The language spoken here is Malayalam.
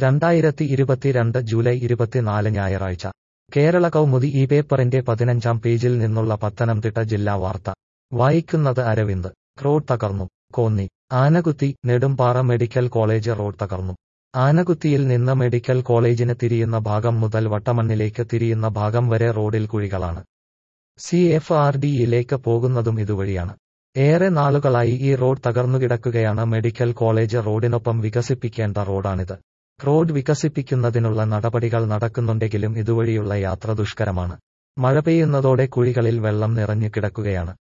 രണ്ടായിരത്തി ഇരുപത്തിരണ്ട് ജൂലൈ ഇരുപത്തിനാല് ഞായറാഴ്ച കേരള കൗമുദി ഈ പേപ്പറിന്റെ പതിനഞ്ചാം പേജിൽ നിന്നുള്ള പത്തനംതിട്ട ജില്ലാ വാർത്ത വായിക്കുന്നത് അരവിന്ദ് റോഡ് തകർന്നു Konni Anakuthi Nedumpara medical college road തകർന്നു ആനകുത്തിയിൽ നിന്ന് മെഡിക്കൽ കോളേജിന് തിരിയുന്ന ഭാഗം മുതൽ വട്ടമണ്ണിലേക്ക് തിരിയുന്ന ഭാഗം വരെ റോഡിൽ കുഴികളാണ് സി എഫ് ആർ ഡിയിലേക്ക് പോകുന്നതും ഇതുവഴിയാണ് ഏറെ നാളുകളായി ഈ റോഡ് തകർന്നുകിടക്കുകയാണ് മെഡിക്കൽ കോളേജ് റോഡിനൊപ്പം വികസിപ്പിക്കേണ്ട റോഡാണിത് റോഡ് വികസിപ്പിക്കുന്നതിനുള്ള നടപടികൾ നടക്കുന്നുണ്ടെങ്കിലും ഇതുവഴിയുള്ള യാത്ര ദുഷ്കരമാണ് മഴ പെയ്യുന്നതോടെ കുഴികളിൽ വെള്ളം നിറഞ്ഞു കിടക്കുകയാണ്